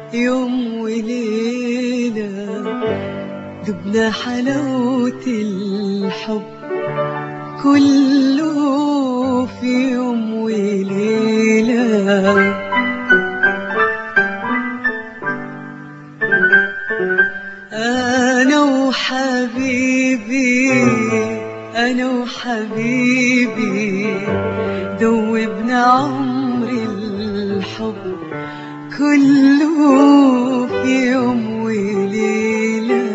يوم وليلة دبنا حلاوة الحب كله في يوم وليلة أنا وحبيبي أنا وحبيبي دوبنا عمر الحب كله في يوم وليلة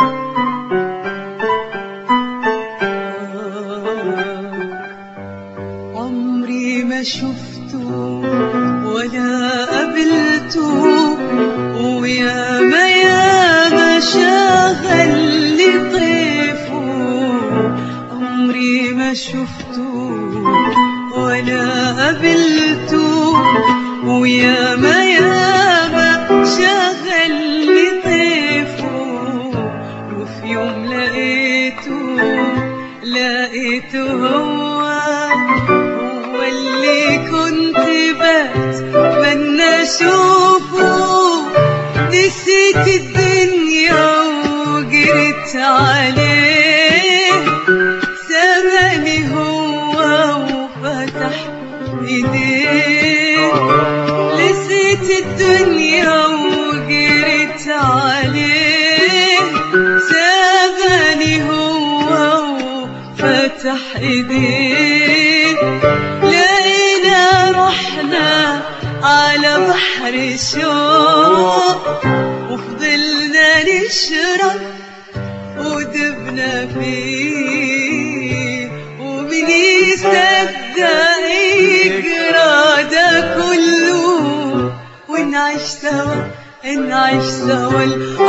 عمري ما شفته ولا قبلته ويا ما يا ما شغل لي طيفه عمري ما شفته ولا قبلته ويا ما يا ما شغل لي طيفه وفي يوم لقيته لقيته هو هو اللي كنت بتمنى اشوفه نسيت الدنيا وجريت عليه سابني هو وفتح ايديه نسيت الدنيا وجريت عليه سابني هو وفتح ايديه لقينا رحنا على بحر شوق وفضلنا نشرب ودبنا فيه ومن يصدق يجرى ده كله ونعيش سوا نعيش سوا